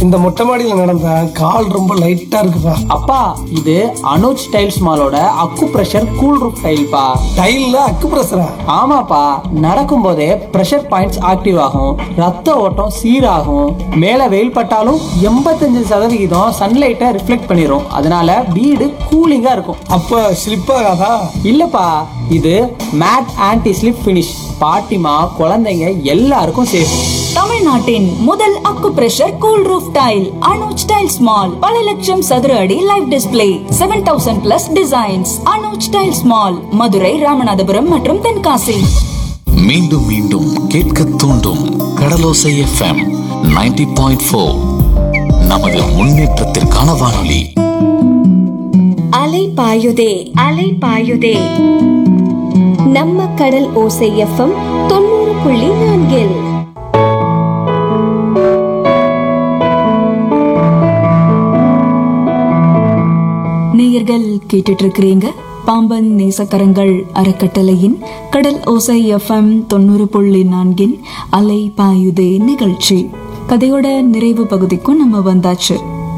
இந்த மொட்டை மாடியில நடந்தா கால் ரொம்ப லைட்டா இருக்குப்பா அப்பா இது அனுஜ் டைல்ஸ் மாலோட அக்கு பிரஷர் கூல் ரூப் டைல்ப்பா டைல்ல அக்கு பிரசரா ஆமாப்பா நடக்கும் போதே பிரஷர் பாயிண்ட்ஸ் ஆக்டிவ் ஆகும் ரத்த ஓட்டம் சீராகும் மேல வெயில் பட்டாலும் எண்பத்தஞ்சு சதவிகிதம் சன்லைட்டை ரிஃப்ளெக்ட் பண்ணிரும் அதனால வீடு கூலிங்கா இருக்கும் அப்ப ஸ்லிப் ஆகாதா இல்லப்பா இது மேட் ஆன்டி ஸ்லிப் ஃபினிஷ் பாட்டிமா குழந்தைங்க எல்லாருக்கும் சேஃப் தமிழ்நாட்டின் முதல் acupressure cool roof tile Anuj tiles mall பல லட்சம் சதுர அடி live display seven thousand plus designs Anuj tiles mall Madurai Ramanathapuram மற்றும் தென்காசி மீண்டும் மீண்டும் கேட்க தூண்டும் கடலோசை எஃப்எம் 90.4 பாயிண்ட் ஃபோர் நமது முன்னேற்றத்திற்கான வானொலி அலை பாயுதே அலை பாயுதே நம்ம கடல் ஓசை எஃப்எம் தொண்ணூறு புள்ளி நான்கில் நேயர்கள் கேட்டுட்டு இருக்கிறீங்க பாம்பன் நேசக்கரங்கள் அறக்கட்டளையின் கடல் ஓசை எஃப்எம் தொண்ணூறு புள்ளி நான்கின் அலை பாயுதே நிகழ்ச்சி கதையோட நிறைவு பகுதிக்கும் நம்ம வந்தாச்சு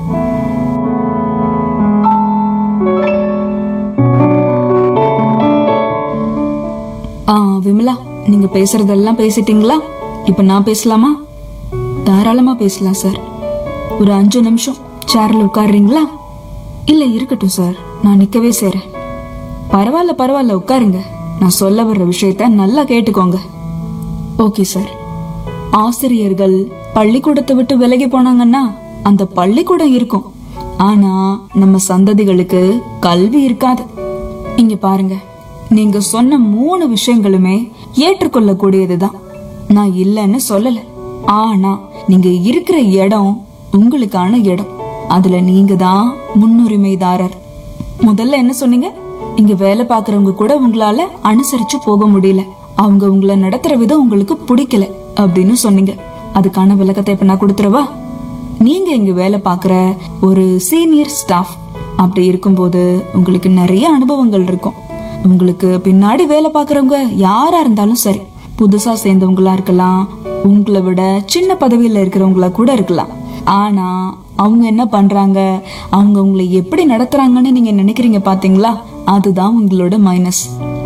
ஆ விமலா நீங்க பேசுறதெல்லாம் பேசிட்டீங்களா இப்ப நான் பேசலாமா தாராளமா பேசலாம் சார் ஒரு அஞ்சு நிமிஷம் சேர்ல உட்காருறீங்களா இல்ல இருக்கட்டும் சார் நான் நிக்கவே செய்றேன் பரவாயில்ல பரவாயில்ல உட்காருங்க நான் சொல்ல வர்ற விஷயத்த நல்லா கேட்டுக்கோங்க ஓகே சார் ஆசிரியர்கள் பள்ளிக்கூடத்தை விட்டு விலகி போனாங்கன்னா அந்த பள்ளிக்கூடம் இருக்கும் ஆனா நம்ம சந்ததிகளுக்கு கல்வி இருக்காது இங்க பாருங்க நீங்க சொன்ன மூணு விஷயங்களுமே ஏற்றுக்கொள்ளக்கூடியதுதான் நான் இல்லைன்னு சொல்லல ஆனா நீங்க இருக்கிற இடம் உங்களுக்கான இடம் அதுல நீங்க தான் முன்னுரிமைதாரர் முதல்ல என்ன சொன்னீங்க இங்க வேலை பாக்குறவங்க கூட உங்களால அனுசரிச்சு போக முடியல அவங்க உங்களை நடத்துற விதம் உங்களுக்கு பிடிக்கல அப்படின்னு சொன்னீங்க அதுக்கான விளக்கத்தை இப்ப நான் கொடுத்துறவா நீங்க இங்க வேலை பாக்குற ஒரு சீனியர் ஸ்டாஃப் அப்படி இருக்கும்போது உங்களுக்கு நிறைய அனுபவங்கள் இருக்கும் உங்களுக்கு பின்னாடி வேலை பாக்குறவங்க யாரா இருந்தாலும் சரி புதுசா சேர்ந்தவங்களா இருக்கலாம் உங்களை விட சின்ன பதவியில இருக்கிறவங்களா கூட இருக்கலாம் ஆனா அவங்க என்ன பண்றாங்க அவங்க உங்களை எப்படி நடத்துறாங்கன்னு நீங்க நினைக்கிறீங்க பாத்தீங்களா அதுதான் உங்களோட மைனஸ்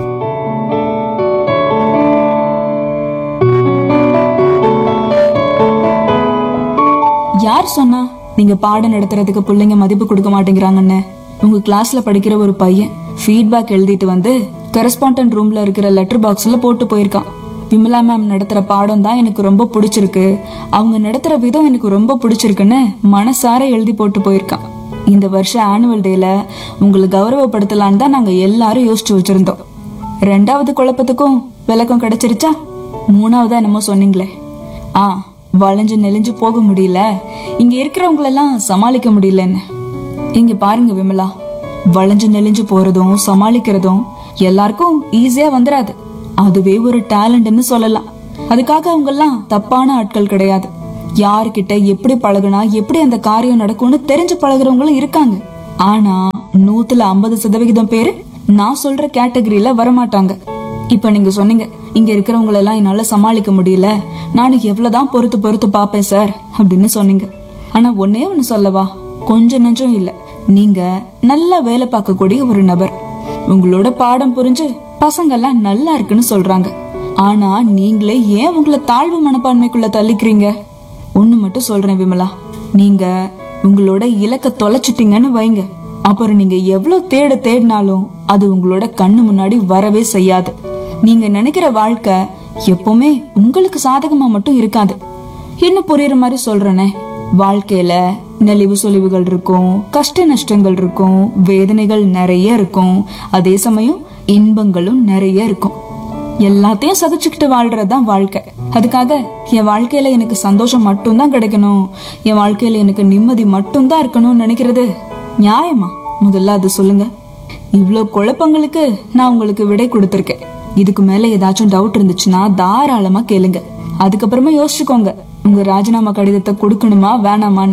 யார் சொன்னா நீங்க பாடம் நடத்துறதுக்கு பிள்ளைங்க மதிப்பு கொடுக்க மாட்டேங்கிறாங்கன்னு உங்க கிளாஸ்ல படிக்கிற ஒரு பையன் ஃபீட்பேக் எழுதிட்டு வந்து கரஸ்பாண்டன்ட் ரூம்ல இருக்கிற லெட்டர் பாக்ஸ்ல போட்டு போயிருக்கான் விமலா மேம் நடத்துற பாடம் தான் எனக்கு ரொம்ப பிடிச்சிருக்கு அவங்க நடத்துற விதம் எனக்கு ரொம்ப பிடிச்சிருக்குன்னு மனசார எழுதி போட்டு போயிருக்கான் இந்த வருஷம் ஆனுவல் டேல உங்களை கௌரவப்படுத்தலான்னு தான் நாங்க எல்லாரும் யோசிச்சு வச்சிருந்தோம் ரெண்டாவது குழப்பத்துக்கும் விளக்கம் கிடைச்சிருச்சா மூணாவதா என்னமோ சொன்னீங்களே ஆ வளைஞ்சு நெளிஞ்சு போக முடியல இங்க இருக்கிறவங்களெல்லாம் சமாளிக்க முடியலன்னு இங்க பாருங்க விமலா வளைஞ்சு நெளிஞ்சு போறதும் சமாளிக்கிறதும் எல்லாருக்கும் ஈஸியா வந்துராது அதுவே ஒரு டேலண்ட்னு சொல்லலாம் அதுக்காக அவங்க எல்லாம் தப்பான ஆட்கள் கிடையாது யாருக்கிட்ட எப்படி பழகுனா எப்படி அந்த காரியம் நடக்கும்னு தெரிஞ்சு பழகுறவங்களும் இருக்காங்க ஆனா நூத்துல ஐம்பது சதவிகிதம் பேரு நான் சொல்ற கேட்டகரியில வரமாட்டாங்க இப்ப நீங்க சொன்னீங்க இங்க இருக்கிறவங்க எல்லாம் என்னால சமாளிக்க முடியல நானும் எவ்வளவுதான் பொறுத்து பொறுத்து பாப்பேன் சார் அப்படின்னு சொன்னீங்க ஆனா ஒன்னே ஒண்ணு சொல்லவா கொஞ்சம் நெஞ்சம் இல்ல நீங்க நல்லா வேலை பார்க்கக்கூடிய ஒரு நபர் உங்களோட பாடம் புரிஞ்சு பசங்க எல்லாம் நல்லா இருக்குன்னு சொல்றாங்க ஆனா நீங்களே ஏன் உங்களை தாழ்வு மனப்பான்மைக்குள்ள தள்ளிக்கிறீங்க ஒண்ணு மட்டும் சொல்றேன் விமலா நீங்க உங்களோட இலக்க தொலைச்சிட்டீங்கன்னு வைங்க அப்புறம் நீங்க எவ்வளவு தேட தேடினாலும் அது உங்களோட கண்ணு முன்னாடி வரவே செய்யாது நீங்க நினைக்கிற வாழ்க்கை எப்பவுமே உங்களுக்கு சாதகமா மட்டும் இருக்காது இன்னும் புரியுற மாதிரி சொல்றேனே வாழ்க்கையில நெளிவு சொலிவுகள் இருக்கும் கஷ்ட நஷ்டங்கள் இருக்கும் வேதனைகள் நிறைய இருக்கும் அதே சமயம் இன்பங்களும் நிறைய இருக்கும் எல்லாத்தையும் சகிச்சுக்கிட்டு வாழ்றதுதான் வாழ்க்கை அதுக்காக என் வாழ்க்கையில எனக்கு சந்தோஷம் மட்டும்தான் கிடைக்கணும் என் வாழ்க்கையில எனக்கு நிம்மதி மட்டும்தான் இருக்கணும்னு நினைக்கிறது நியாயமா முதல்ல அது சொல்லுங்க இவ்ளோ குழப்பங்களுக்கு நான் உங்களுக்கு விடை கொடுத்திருக்கேன் இதுக்கு மேல ஏதாச்சும் டவுட் இருந்துச்சுன்னா தாராளமா கேளுங்க அதுக்கப்புறமா யோசிச்சுக்கோங்க உங்க ராஜினாமா கடிதத்தை கொடுக்கணுமா வேணாமான்னு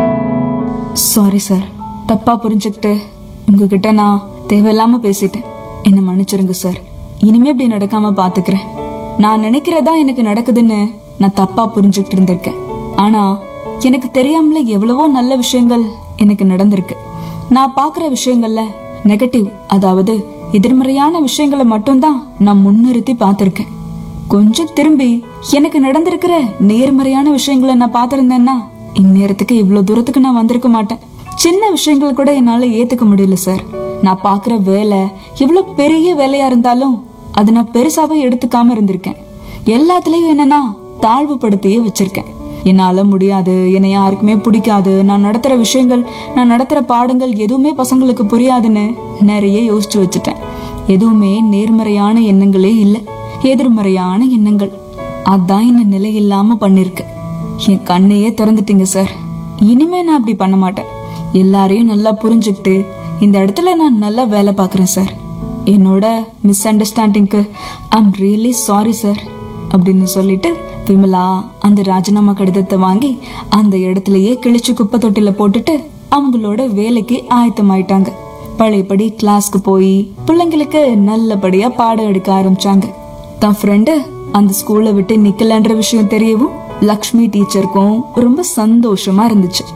சாரி சார் தப்பா புரிஞ்சுக்கிட்டு உங்ககிட்ட நான் தேவையில்லாம பேசிட்டேன் என்ன மன்னிச்சிருங்க சார் இனிமே இப்படி நடக்காம பாத்துக்கிறேன் நான் நினைக்கிறதா எனக்கு நடக்குதுன்னு நான் தப்பா புரிஞ்சுட்டு இருந்திருக்கேன் ஆனா எனக்கு தெரியாமல எவ்வளவோ நல்ல விஷயங்கள் எனக்கு நடந்திருக்கு நான் பாக்குற விஷயங்கள்ல நெகட்டிவ் அதாவது எதிர்மறையான விஷயங்களை மட்டும்தான் நான் முன்னிறுத்தி பார்த்திருக்கேன் கொஞ்சம் திரும்பி எனக்கு நடந்திருக்கிற நேர்மறையான விஷயங்களை நான் பார்த்திருந்தேன்னா இந்நேரத்துக்கு இவ்வளவு தூரத்துக்கு நான் வந்திருக்க மாட்டேன் சின்ன விஷயங்கள் கூட என்னால ஏத்துக்க முடியல சார் நான் பாக்குற வேலை இவ்வளவு பெரிய வேலையா இருந்தாலும் அதை நான் பெருசாவே எடுத்துக்காம இருந்திருக்கேன் எல்லாத்துலயும் என்னன்னா தாழ்வுபடுத்தியே வச்சிருக்கேன் என்னால முடியாது என்னை யாருக்குமே பிடிக்காது நான் நடத்துற விஷயங்கள் நான் நடத்துற பாடங்கள் எதுவுமே பசங்களுக்கு புரியாதுன்னு நிறைய யோசிச்சு வச்சுட்டேன் எதுவுமே நேர்மறையான எண்ணங்களே இல்லை எதிர்மறையான எண்ணங்கள் அதான் என்ன நிலை இல்லாம பண்ணிருக்கு என் கண்ணையே திறந்துட்டீங்க சார் இனிமே நான் அப்படி பண்ண மாட்டேன் எல்லாரையும் நல்லா புரிஞ்சுக்கிட்டு இந்த இடத்துல நான் நல்லா வேலை பார்க்குறேன் சார் என்னோட மிஸ் அண்டர்ஸ்டாண்டிங்க்கு ஐம் ரியலி சாரி சார் அப்படின்னு சொல்லிட்டு விமலா அந்த ராஜினாமா கடிதத்தை வாங்கி அந்த இடத்துலயே கிழிச்சு குப்பை தொட்டில போட்டுட்டு அவங்களோட வேலைக்கு ஆயத்தமாயிட்டாங்க பழையபடி கிளாஸ்க்கு போய் பிள்ளைங்களுக்கு நல்லபடியா பாடம் எடுக்க ஆரம்பிச்சாங்க தன் ஃப்ரெண்டு அந்த ஸ்கூலை விட்டு நிக்கலன்ற விஷயம் தெரியவும் லக்ஷ்மி டீச்சருக்கும் ரொம்ப சந்தோஷமா இருந்துச்சு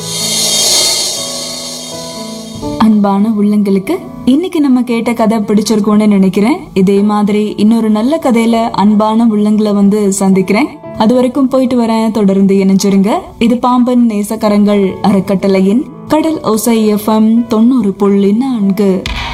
அன்பான உள்ளங்களுக்கு இன்னைக்கு நம்ம கேட்ட கதை பிடிச்சிருக்கோம்னு நினைக்கிறேன் இதே மாதிரி இன்னொரு நல்ல கதையில அன்பான உள்ளங்களை வந்து சந்திக்கிறேன் அது வரைக்கும் போயிட்டு வரேன் தொடர்ந்து இணைஞ்சிருங்க இது பாம்பன் நேசக்கரங்கள் அறக்கட்டளையின் கடல் ஓசை எஃப்எம் தொண்ணூறு புள்ளி நான்கு